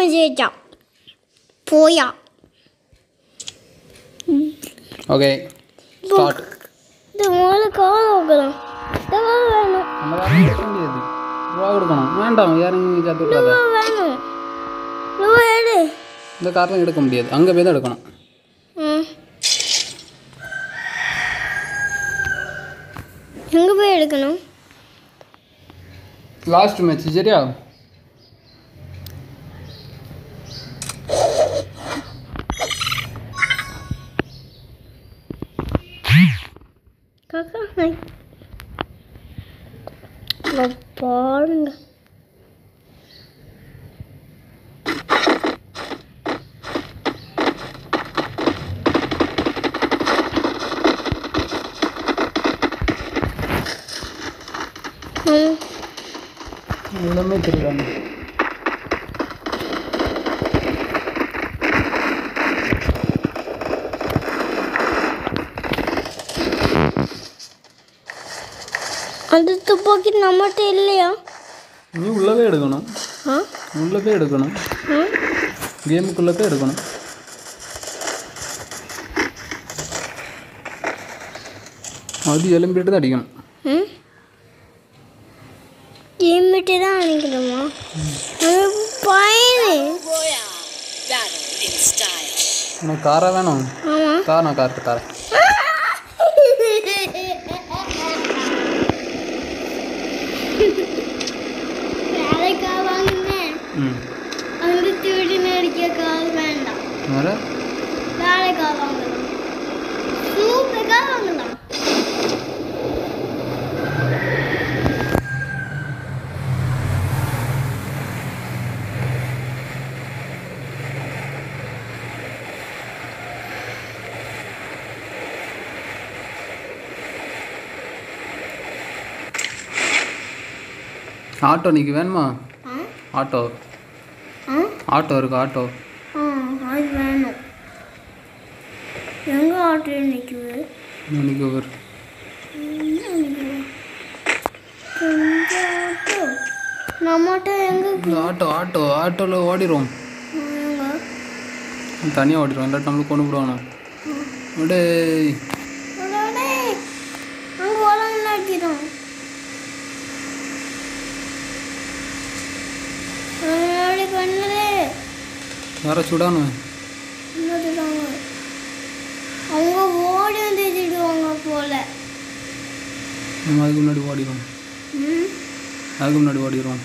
அவன் ஜெயிச்சான் போயா okay start இந்த முதல்ல கால் வைக்கலாம் இந்த கால் வேணும் அந்த காரணம் எடுக்க முடியாது ரூபா கொடுக்கணும் வேண்டாம் யாரும் சேர்த்து விட்றாத ரூபா வேணும் ரூபா எடு இந்த காரணம் எடுக்க முடியாது அங்கே போய் தான் எடுக்கணும் ம் எங்கே போய் எடுக்கணும் லாஸ்ட் மேட்ச் சரியா காக்கா ஹாய் இங்க பாருங்க ம் எல்லாமே தெரியுறாங்க அந்த துப்பாக்கி நம்மகிட்ட இல்லையா நீ உள்ளவே எடுக்கணும் ஆ உள்ளே போய் எடுக்கணும் ஆ கேமுக்குள்ளே போய் எடுக்கணும் அது எலும்பிட்டு தான் அடிக்கணும் ம் ஏமிட்டு தான் அனுக்கணுமா பயனு உனக்கு காரா வேணும் ஆமாம் கார் நான் கார் தரேன் வேலைக்கா வாங்கினேன் ம் அந்த திருடி நடிக்க கால் வேண்டாம் வேறு வேலைக்கா வாங்கலாம் சூப்பராக வாங்கலாம் ஆட்டோ நீக்கு வேணுமா ஆ ஆட்டோ ஆ ஆட்டோ இருக்கு ஆட்டோ ஆ அது வேணும் எங்கே ஆட்டோ நிற்குது இன்னைக்கு ஒரு ஆட்டோ நம்மகிட்ட எங்கே இந்த ஆட்டோ ஆட்டோ ஆட்டோவில் ஓடிடும் எங்க தனியாக ஓடிடும் இல்லாட்டி நம்மளுக்கு கொண்டு விடுவானோ அப்படியே அடடே, அங்க உலகம் இல்லாட்டிடும் முன்னாடி கண்ணுலே யாரை சுடானு இல்லாட்டிட்டாங்க அவங்க ஓடி வந்து திடுவாங்க போல நம்ம அதுக்கு முன்னாடி ஓடிடும் ம் அதுக்கு முன்னாடி ஓடிடுவோம்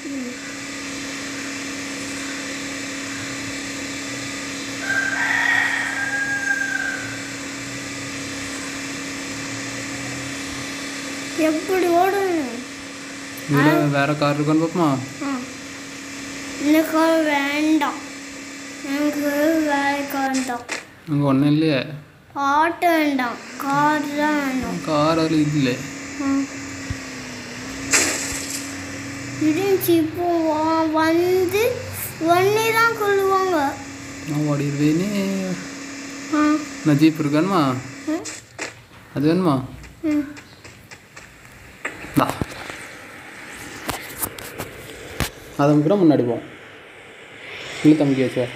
எப்படி ஓடணும் இதில் வேற கார் இருக்கான்னு பார்ப்போமா ஆ இந்த கார் வேண்டாம் எனக்கு வேற கார் தான் அங்கே ஒன்றும் இல்லையே ஆட்டோ வேண்டாம் கார் தான் வேணும் கார் அதில் இல்லை இருந்துச்சு இப்போ வா- வந்து ஒன்னே தான் கொள்ளுவாங்க நான் ஓடிடுவேனே ஆ நான் ஜீப் இருக்கானுமா ம், அது வேணுமா ம். தா அதை கூட முன்னாடி போவோம் இல்லை தம்பி சார்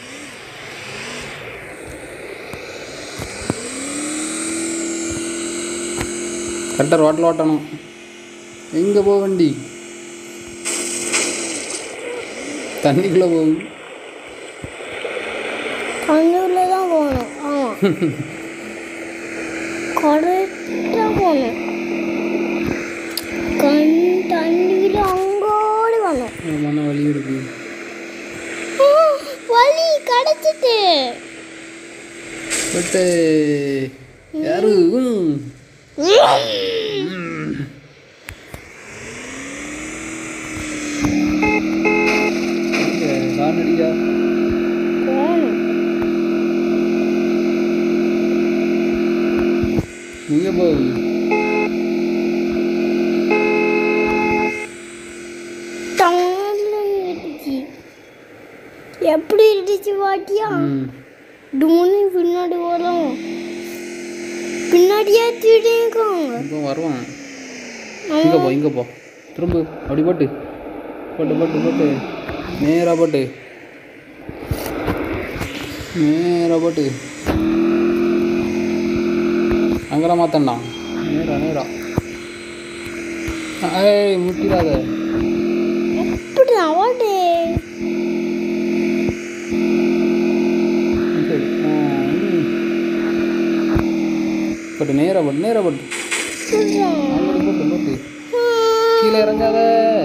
கரெக்டாக ரோட்டில் ஓட்டணும் எங்கே போக வண்டி தண்ணிக்குள்ளே போகும் கண்ணூர்ல தான் போகணும் ஆமாம் கரெக்டாக போகணும் கண் தண்ணியில் அங்கோடி வரணும் மன வழி இருக்கு ஆ, வலி கிடச்சிட்டு பட்டு யாரு ம். எங்க? காணடியா போகணும் எங்கே போகுது டங்குன்னு இடிச்சு எப்படி இடிச்சு பாட்டியா ம் டூனி பின்னாடி வரும் பின்னாடியே திடீர்க்காங்க இப்போ வருவான் இங்கே போ இங்கே போ திரும்ப அப்படி போட்டு போட்டு போட்டு போட்டு நேராக போட்டு நேராக போட்டு அங்கெல்லாம் மாத்தண்ணா நேரா நேரா ஏய் முட்டிடாத இப்படி ஓடு சரி ஆ, ம். போட்டு நேரா போட்டு நேரா போட்டு அங்கே போட்டு போட்டு கீழே இறங்காத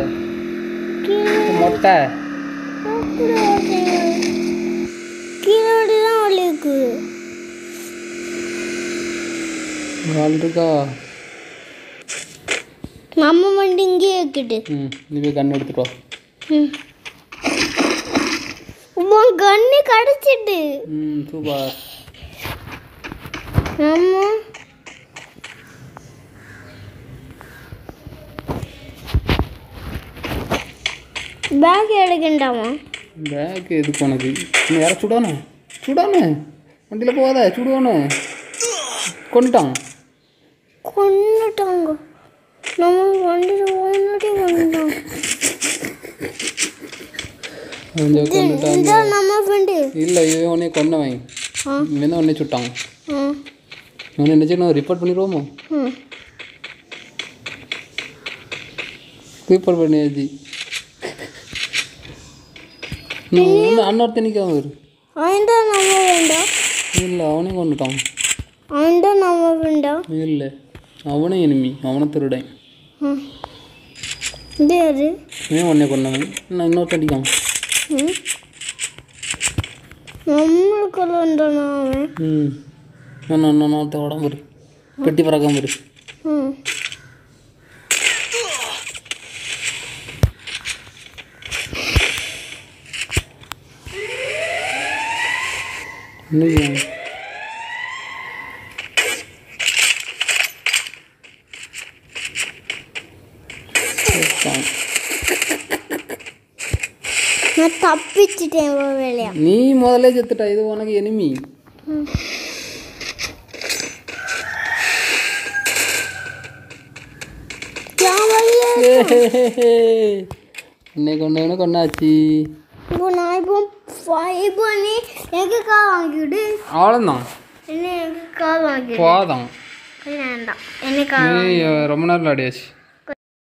மொட்டை அப்படி ஓடுறீங்க கீழே ஓடி தான் ஒழிக்கு ஆள் இருக்கா நம்ம வண்டி இங்கேயே இருக்குது ம் நீ போய் கண்ணு எடுத்துட்டு வா ம். உன் கண்ணு கடிச்சிட்டு ம் சூப்பர் ஆமா பேக் எடுக்கண்டாமா பேக் எதுக்கு உனக்கு இன்னும் யாரை சுடானு சுடானு வண்டியில் போகாத சுடுவானு கொண்டுட்டான் கொண்டுட்டாங்க நம்ம வண்டியில் ஓடிட்டே கொண்டுட்டாங்க கொஞ்சம் கொண்டுட்டான் இந்த நம்ம ஃப்ரெண்டு இல்லை இவன் உடனே கொன்னவன் ஆ இவன் தான் உடனே சுட்டான் ஆ இவனை என்ன செய்யணும் ரிப்போர்ட் பண்ணிடுவோமோ ம் ரிப்போர்ட் பண்ணியாச்சு இன்னும் அன்னொருத்த நிற்காம வரு அவன் தான் நம்ம வேண்டாம் இல்லை அவனையும் கொண்டுட்டான் அவன் தான் நம்ம வேண்டாம் இல்லை அவனே எனிமி அவனை திருடன் ம் இது யாரு இவன் உடனே கொன்னவன் நான் இன்னொருத்த அடிக்கான் ம் நம்மளுக்குள்ள வந்தானா அவன் ம் இன்னும் இன்னும் ஒருத்த உடம்பு இரு பெட்டி பறக்காம இரு ம் இன்னும் செத்தான். நான் தப்பிச்சிட்டேன் ஒரு வேலையா நீ முதல்ல செத்துட்ட இது உனக்கு எனிமி என் வழியே இன்னைக்கு கொண்டு கொண்டாச்சு இப்போ நான் இப்போ ஃபைவ் பண்ணி எனக்கு கார் வாங்கிவிடு அவ்வளோதான் என்ன எனக்கு கார் வாங்கிவிடு போதும் வேண்டாம் எனக்கு கார் நீ ரொம்ப நேரம் விளையாடியாச்சு